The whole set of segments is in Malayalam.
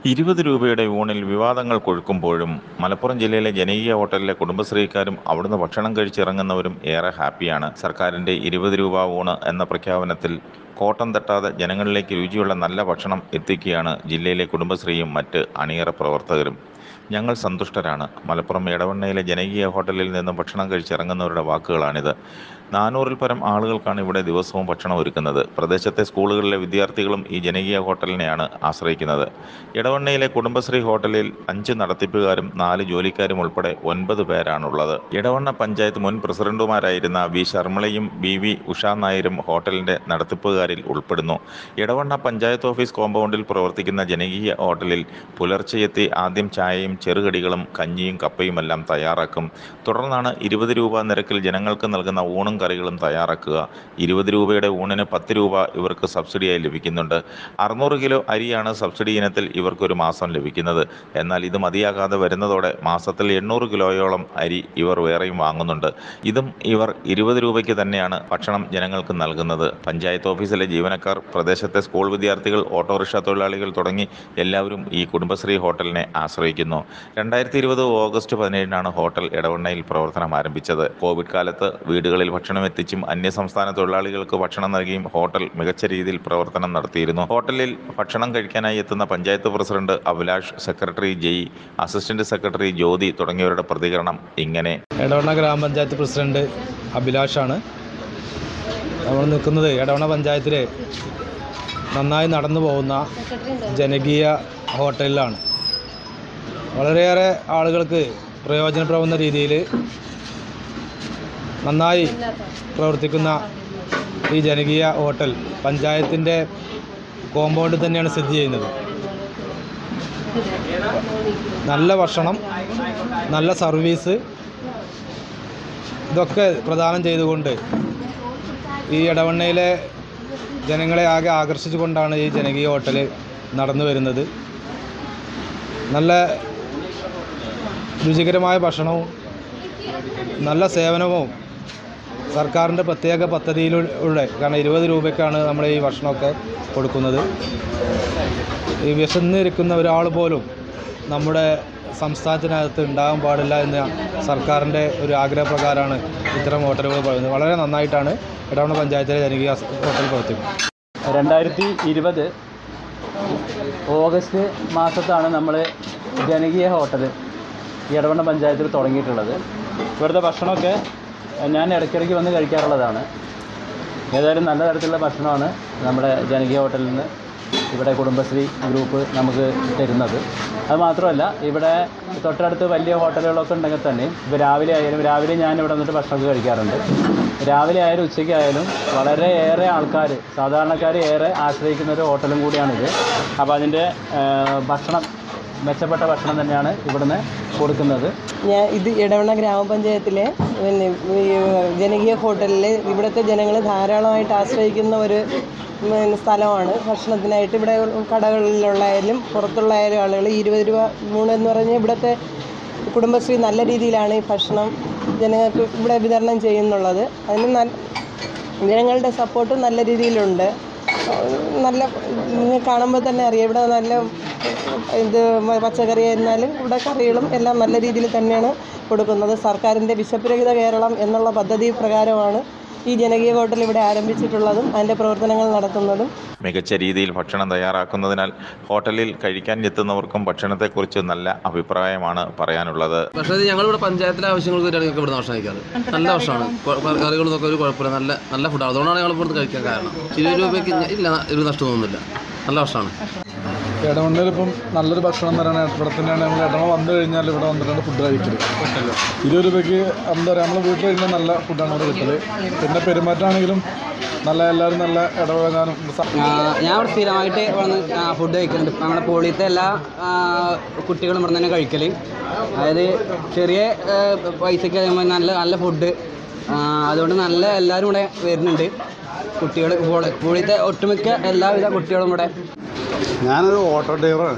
ഇരുപത് രൂപയുടെ ഊണിൽ വിവാദങ്ങൾ കൊഴുക്കുമ്പോഴും മലപ്പുറം ജില്ലയിലെ ജനകീയ ഹോട്ടലിലെ കുടുംബശ്രീക്കാരും അവിടുന്ന് ഭക്ഷണം കഴിച്ചിറങ്ങുന്നവരും ഏറെ ഹാപ്പിയാണ് സർക്കാരിൻ്റെ ഇരുപത് രൂപ ഊണ് എന്ന പ്രഖ്യാപനത്തിൽ കോട്ടം തട്ടാതെ ജനങ്ങളിലേക്ക് രുചിയുള്ള നല്ല ഭക്ഷണം എത്തിക്കുകയാണ് ജില്ലയിലെ കുടുംബശ്രീയും മറ്റ് അണിയറ പ്രവർത്തകരും ഞങ്ങൾ സന്തുഷ്ടരാണ് മലപ്പുറം എടവണ്ണയിലെ ജനകീയ ഹോട്ടലിൽ നിന്ന് ഭക്ഷണം കഴിച്ചിറങ്ങുന്നവരുടെ വാക്കുകളാണിത് നാനൂറിൽ പരം ആളുകൾക്കാണ് ഇവിടെ ദിവസവും ഭക്ഷണം ഒരുക്കുന്നത് പ്രദേശത്തെ സ്കൂളുകളിലെ വിദ്യാർത്ഥികളും ഈ ജനകീയ ഹോട്ടലിനെയാണ് ആശ്രയിക്കുന്നത് ഇടവണ്ണയിലെ കുടുംബശ്രീ ഹോട്ടലിൽ അഞ്ച് നടത്തിപ്പുകാരും നാല് ജോലിക്കാരും ഉൾപ്പെടെ ഒൻപത് പേരാണുള്ളത് ഇടവണ്ണ പഞ്ചായത്ത് മുൻ പ്രസിഡന്റുമാരായിരുന്ന വി ശർമ്മളയും ബി വി ഉഷാ നായരും ഹോട്ടലിന്റെ നടത്തിപ്പുകാരിൽ ഉൾപ്പെടുന്നു ഇടവണ്ണ പഞ്ചായത്ത് ഓഫീസ് കോമ്പൗണ്ടിൽ പ്രവർത്തിക്കുന്ന ജനകീയ ഹോട്ടലിൽ പുലർച്ചെയെത്തി ആദ്യം ചായയും ചെറുകടികളും കഞ്ഞിയും കപ്പയുമെല്ലാം തയ്യാറാക്കും തുടർന്നാണ് ഇരുപത് രൂപ നിരക്കിൽ ജനങ്ങൾക്ക് നൽകുന്ന ഊണും കറികളും തയ്യാറാക്കുക ഇരുപത് രൂപയുടെ ഊണിന് പത്ത് രൂപ ഇവർക്ക് സബ്സിഡിയായി ലഭിക്കുന്നുണ്ട് അറുന്നൂറ് കിലോ അരിയാണ് സബ്സിഡി ഇനത്തിൽ ഇവർക്കൊരു മാസം ലഭിക്കുന്നത് എന്നാൽ ഇത് മതിയാകാതെ വരുന്നതോടെ മാസത്തിൽ എണ്ണൂറ് കിലോയോളം അരി ഇവർ വേറെയും വാങ്ങുന്നുണ്ട് ഇതും ഇവർ ഇരുപത് രൂപയ്ക്ക് തന്നെയാണ് ഭക്ഷണം ജനങ്ങൾക്ക് നൽകുന്നത് പഞ്ചായത്ത് ഓഫീസിലെ ജീവനക്കാർ പ്രദേശത്തെ സ്കൂൾ വിദ്യാർത്ഥികൾ ഓട്ടോറിക്ഷ തൊഴിലാളികൾ തുടങ്ങി എല്ലാവരും ഈ കുടുംബശ്രീ ഹോട്ടലിനെ ആശ്രയിക്കുന്നു രണ്ടായിരത്തി ഇരുപത് ഓഗസ്റ്റ് പതിനേഴിനാണ് ഹോട്ടൽ ഇടവണ്ണയിൽ പ്രവർത്തനം ആരംഭിച്ചത് കോവിഡ് കാലത്ത് വീടുകളിൽ ഭക്ഷണം എത്തിച്ചും അന്യസംസ്ഥാന തൊഴിലാളികൾക്ക് ഭക്ഷണം നൽകിയും ഹോട്ടൽ മികച്ച രീതിയിൽ പ്രവർത്തനം നടത്തിയിരുന്നു ഹോട്ടലിൽ ഭക്ഷണം കഴിക്കാനായി എത്തുന്ന panchayat president Abhilash secretary Jai assistant secretary Jyothi തുടങ്ങിയവരുടെ പ്രതികരണം ഇങ്ങനെ എടവണ്ണ ഗ്രാമപഞ്ചായത്ത് പ്രസിഡന്റ് അഭിലാഷാണ് നമ്മൾ നിൽക്കുന്നത് എടവണ്ണ പഞ്ചായത്തിലെ നന്നായി നടന്നു പോകുന്ന ജനകീയ ഹോട്ടലിലാണ് വളരെയേറെ ആളുകൾക്ക് പ്രയോജനപ്പെടുന്ന രീതിയിൽ നന്നായി പ്രവർത്തിക്കുന്ന ഈ ജനകീയ ഹോട്ടൽ പഞ്ചായത്തിൻ്റെ കോമ്പൗണ്ടിൽ തന്നെയാണ് സ്ഥിതി ചെയ്യുന്നത് നല്ല ഭക്ഷണം നല്ല സർവീസ് ഇതൊക്കെ പ്രദാനം ചെയ്തുകൊണ്ട് ഈ ഇടവണ്ണയിലെ ജനങ്ങളെ ആകെ ആകർഷിച്ചുകൊണ്ടാണ് ഈ ജനകീയ ഹോട്ടൽ നടന്നു വരുന്നത് നല്ല രുചികരമായ ഭക്ഷണവും നല്ല സേവനവും സർക്കാരിൻ്റെ പ്രത്യേക പദ്ധതിയിലൂടെ കാരണം ഇരുപത് രൂപയ്ക്കാണ് നമ്മൾ ഈ ഭക്ഷണമൊക്കെ കൊടുക്കുന്നത് ഈ വിശന്നിരിക്കുന്ന ഒരാൾ പോലും നമ്മുടെ സംസ്ഥാനത്തിനകത്ത് ഉണ്ടാകാൻ പാടില്ല എന്ന സർക്കാരിൻ്റെ ഒരു ആഗ്രഹപ്രകാരമാണ് ഇത്തരം ഹോട്ടലുകൾ പറയുന്നത് വളരെ നന്നായിട്ടാണ് ഇടവണ്ണ പഞ്ചായത്തിലെ ജനകീയ ഹോട്ടൽ പ്രവർത്തിക്കുന്നത് രണ്ടായിരത്തി ഇരുപത് ഓഗസ്റ്റ് മാസത്താണ് നമ്മൾ ജനകീയ ഹോട്ടൽ ഈ ഇടവണ്ണ പഞ്ചായത്തിൽ തുടങ്ങിയിട്ടുള്ളത് ഇവിടുത്തെ ഭക്ഷണമൊക്കെ ഞാൻ ഇടയ്ക്കിടയ്ക്ക് വന്ന് കഴിക്കാറുള്ളതാണ് ഏതായാലും നല്ല തരത്തിലുള്ള ഭക്ഷണമാണ് നമ്മുടെ ജനകീയ ഹോട്ടലിൽ നിന്ന് ഇവിടെ കുടുംബശ്രീ ഗ്രൂപ്പ് നമുക്ക് തരുന്നത് അത് മാത്രമല്ല ഇവിടെ തൊട്ടടുത്ത് വലിയ ഹോട്ടലുകളൊക്കെ ഉണ്ടെങ്കിൽ തന്നെ ഇപ്പോൾ രാവിലെ ആയാലും രാവിലെ ഞാൻ ഇവിടെ വന്നിട്ട് ഭക്ഷണമൊക്കെ കഴിക്കാറുണ്ട് രാവിലെ ആയാലും ഉച്ചയ്ക്കായാലും വളരെയേറെ ആൾക്കാർ സാധാരണക്കാർ ഏറെ ആശ്രയിക്കുന്ന ഒരു ഹോട്ടലും കൂടിയാണിത് അപ്പോൾ അതിൻ്റെ ഭക്ഷണം മെച്ചപ്പെട്ട ഭക്ഷണം തന്നെയാണ് ഇവിടുന്ന് കൊടുക്കുന്നത് ഞാൻ ഇത് ഇടവണ്ണ ഗ്രാമപഞ്ചായത്തിലെ പിന്നെ ഈ ജനകീയ ഹോട്ടലിൽ ഇവിടുത്തെ ജനങ്ങൾ ധാരാളമായിട്ട് ആശ്രയിക്കുന്ന ഒരു പിന്നെ സ്ഥലമാണ് ഭക്ഷണത്തിനായിട്ട് ഇവിടെ കടകളിലുള്ളായാലും പുറത്തുള്ളായാലും ആളുകൾ ഇരുപത് രൂപ ഊണെന്ന് പറഞ്ഞാൽ ഇവിടുത്തെ കുടുംബശ്രീ നല്ല രീതിയിലാണ് ഈ ഭക്ഷണം ജനങ്ങൾക്ക് ഇവിടെ വിതരണം ചെയ്യുന്നുള്ളത് അതിന് നല്ല ജനങ്ങളുടെ സപ്പോർട്ട് നല്ല രീതിയിലുണ്ട് നല്ല നിങ്ങൾ കാണുമ്പോൾ തന്നെ അറിയാം ഇവിടെ നല്ല ഇത് പച്ചക്കറി ആയിരുന്നാലും ഇവിടെ കറികളും എല്ലാം നല്ല രീതിയിൽ തന്നെയാണ് കൊടുക്കുന്നത് സർക്കാരിൻ്റെ വിശപ്പുരഹിത കേരളം എന്നുള്ള പദ്ധതി പ്രകാരമാണ് ഈ ജനകീയ ഹോട്ടൽ ഇവിടെ ആരംഭിച്ചിട്ടുള്ളതും അതിൻ്റെ പ്രവർത്തനങ്ങൾ നടത്തുന്നതും മികച്ച രീതിയിൽ ഭക്ഷണം തയ്യാറാക്കുന്നതിനാൽ ഹോട്ടലിൽ കഴിക്കാൻ എത്തുന്നവർക്കും ഭക്ഷണത്തെക്കുറിച്ച് നല്ല അഭിപ്രായമാണ് പറയാനുള്ളത് പക്ഷേ ഇത് ഞങ്ങളിവിടെ പഞ്ചായത്തിലെ ആവശ്യങ്ങൾക്ക് വേണ്ടിയാണ് ഞങ്ങൾക്ക് ഇവിടുന്ന് ഭക്ഷണം കഴിക്കാറ് നല്ല ഭക്ഷണമാണ് കറികളും ഇതൊക്കെ ഒരു കുഴപ്പമില്ല നല്ല നല്ല ഫുഡാണ് അതുകൊണ്ടാണ് ഞങ്ങൾ ഇവിടുന്ന് കഴിക്കാൻ കാരണം ഇരുപത് രൂപയ്ക്ക് ഞ- ഇല്ല ഒരു നഷ്ടമൊന്നുമില്ല നല്ല ഭക്ഷണമാണ് ഇടവണ്ണയിൽ ഇപ്പം നല്ലൊരു ഭക്ഷണം തരാണ് ഇവിടെ തന്നെയാണ് നമ്മൾ ഇടവണ്ണ വന്നു കഴിഞ്ഞാൽ ഇവിടെ വന്നിട്ടാണ് ഫുഡ് കഴിക്കല് ഇരുപത് രൂപയ്ക്ക് എന്താ പറയുക നമ്മൾ വീട്ടിൽ കഴിക്കുന്ന നല്ല ഫുഡാണ് ഇവിടെ കിട്ടല് പിന്നെ പെരുമാറ്റമാണെങ്കിലും നല്ല എല്ലാവരും നല്ല ഇടപഴകാനും സ- ഞാൻ ഇവിടെ സ്ഥിരമായിട്ട് വന്ന് ഫുഡ് കഴിക്കുന്നുണ്ട് നമ്മുടെ പോളിയത്തെ എല്ലാ ആ, കുട്ടികളും ഇവിടെ തന്നെ കഴിക്കൽ അതായത് ചെറിയ ആ, പൈസയ്ക്ക് ആകുമ്പോൾ നല്ല നല്ല ഫുഡ് അതുകൊണ്ട് നല്ല എല്ലാവരും ഇവിടെ വരുന്നുണ്ട് കുട്ടികൾ പോളിയത്തെ ഒട്ടുമിക്ക എല്ലാവിധ കുട്ടികളും ഇവിടെ ഞാനൊരു ഓട്ടോ ഡ്രൈവറാണ്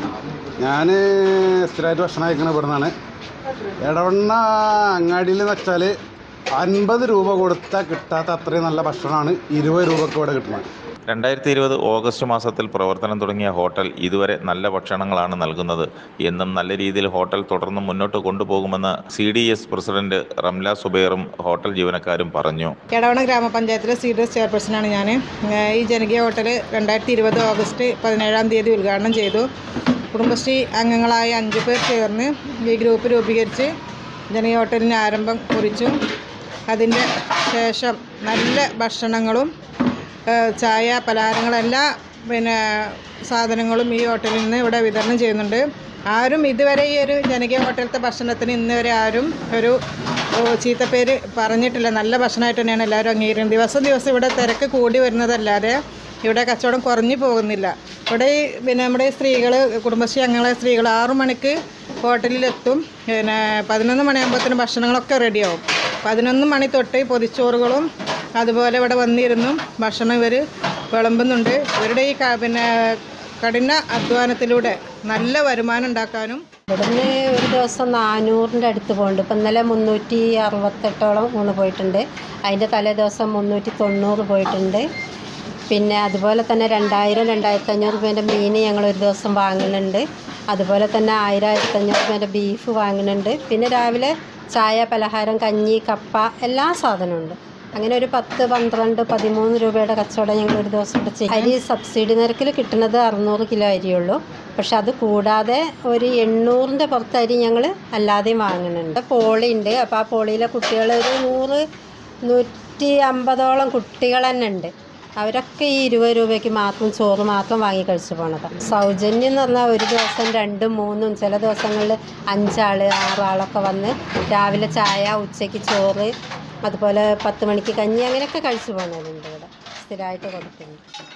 ഞാൻ സ്ഥിരമായിട്ട് ഭക്ഷണം കഴിക്കണ ഇവിടെ നിന്നാണ് ഇടവണ്ണ അങ്ങാടിയിൽ എന്ന് വെച്ചാൽ അൻപത് രൂപ കൊടുത്താൽ കിട്ടാത്ത അത്രയും നല്ല ഭക്ഷണമാണ് ഇരുപത് രൂപക്ക് ഇവിടെ കിട്ടുന്നത് രണ്ടായിരത്തി ഇരുപത് ഓഗസ്റ്റ് മാസത്തിൽ പ്രവർത്തനം തുടങ്ങിയ ഹോട്ടൽ ഇതുവരെ നല്ല ഭക്ഷണങ്ങളാണ് നൽകുന്നത് എന്നും നല്ല രീതിയിൽ ഹോട്ടൽ തുടർന്ന് മുന്നോട്ട് കൊണ്ടുപോകുമെന്ന് C D S president Ramla സുബൈറും ഹോട്ടൽ ജീവനക്കാരും പറഞ്ഞു എടവണ ഗ്രാമപഞ്ചായത്തിലെ സി ഡി എസ് ചെയർപേഴ്സണാണ് ഞാൻ ഈ ജനകീയ ഹോട്ടൽ രണ്ടായിരത്തി ഇരുപത് ഓഗസ്റ്റ് പതിനേഴാം തീയതി ഉദ്ഘാടനം ചെയ്തു കുടുംബശ്രീ അംഗങ്ങളായ അഞ്ച് പേർ ചേർന്ന് ഈ ഗ്രൂപ്പ് രൂപീകരിച്ച് ജനകീയ ഹോട്ടലിന് ആരംഭം കുറിച്ചു അതിൻ്റെ ശേഷം നല്ല ഭക്ഷണങ്ങളും ഏഹ് ചായ പലഹാരങ്ങൾ എല്ലാ പിന്നെ സാധനങ്ങളും ഈ ഹോട്ടലിൽ നിന്ന് ഇവിടെ വിതരണം ചെയ്യുന്നുണ്ട് ആരും ഇതുവരെ ഈ ഒരു ജനകീയ ഹോട്ടലത്തെ ഭക്ഷണത്തിന് ഇന്ന് വരെ ആരും ഒരു ഓ, ചീത്തപ്പേര് പറഞ്ഞിട്ടില്ല നല്ല ഭക്ഷണമായിട്ട് തന്നെയാണ് എല്ലാവരും അംഗീകരിക്കുന്നത് ദിവസം ദിവസം ഇവിടെ തിരക്ക് കൂടി വരുന്നതല്ലാതെ ഇവിടെ കച്ചവടം കുറഞ്ഞു പോകുന്നില്ല ഇവിടെ ഈ പിന്നെ നമ്മുടെ സ്ത്രീകൾ കുടുംബശ്രീ അംഗങ്ങളെ സ്ത്രീകൾ ആറു മണിക്ക് ഹോട്ടലിലെത്തും പിന്നെ പതിനൊന്ന് മണിയാകുമ്പോഴത്തേനും ഭക്ഷണങ്ങളൊക്കെ റെഡിയാവും പതിനൊന്ന് മണി തൊട്ട് പൊതിച്ചോറുകളും അതുപോലെ ഇവിടെ വന്നിരുന്നും ഭക്ഷണം ഇവർ വിളമ്പുന്നുണ്ട് ഇവരുടെ ഈ ക- പിന്നെ കഠിന അധ്വാനത്തിലൂടെ നല്ല വരുമാനം ഉണ്ടാക്കാനും ഇവിടുന്ന് ഒരു ദിവസം നാനൂറിൻ്റെ അടുത്ത് പോകുന്നുണ്ട് ഇപ്പം ഇന്നലെ മുന്നൂറ്റി അറുപത്തെട്ടോളം ഊണ് പോയിട്ടുണ്ട് അതിൻ്റെ തലേ ദിവസം മുന്നൂറ്റി തൊണ്ണൂറ് പോയിട്ടുണ്ട് പിന്നെ അതുപോലെ തന്നെ രണ്ടായിരം രണ്ടായിരത്തി അഞ്ഞൂറ് രൂപേൻ്റെ മീൻ ഞങ്ങൾ ഒരു ദിവസം വാങ്ങുന്നുണ്ട് അതുപോലെ തന്നെ ആയിരം ആയിരത്തി അഞ്ഞൂറ് രൂപേൻ്റെ ബീഫ് വാങ്ങുന്നുണ്ട് പിന്നെ രാവിലെ ചായ പലഹാരം കഞ്ഞി കപ്പ എല്ലാ സാധനവും ഉണ്ട് അങ്ങനെ ഒരു പത്ത് പന്ത്രണ്ട് പതിമൂന്ന് രൂപയുടെ കച്ചവടം ഞങ്ങൾ ഒരു ദിവസം ഇവിടെ ചെയ്യും അരി സബ്സിഡി നിരക്കിൽ കിട്ടുന്നത് അറുന്നൂറ് കിലോ അരിയുള്ളൂ പക്ഷെ അത് കൂടാതെ ഒരു എണ്ണൂറിൻ്റെ പുറത്ത് അരി ഞങ്ങൾ അല്ലാതെയും വാങ്ങുന്നുണ്ട് പോളി ഉണ്ട് അപ്പോൾ ആ പോളിയിലെ കുട്ടികൾ ഒരു നൂറ് നൂറ്റി അമ്പതോളം കുട്ടികൾ തന്നെ ഉണ്ട് അവരൊക്കെ ഈ ഇരുപത് രൂപയ്ക്ക് മാത്രം ചോറ് മാത്രം വാങ്ങി കഴിച്ചു പോണതാണ് സൗജന്യം എന്ന് പറഞ്ഞാൽ ഒരു ദിവസം രണ്ടും മൂന്നും ചില ദിവസങ്ങളിൽ അഞ്ചാൾ ആറാളൊക്കെ വന്ന് രാവിലെ ചായ ഉച്ചയ്ക്ക് ചോറ് അതുപോലെ പത്ത് മണിക്ക് കഞ്ഞി അങ്ങനെയൊക്കെ കഴിച്ചു പോകുന്നവരുണ്ട് ഇവിടെ സ്ഥിരമായിട്ട് കൊടുക്കുന്നുണ്ട്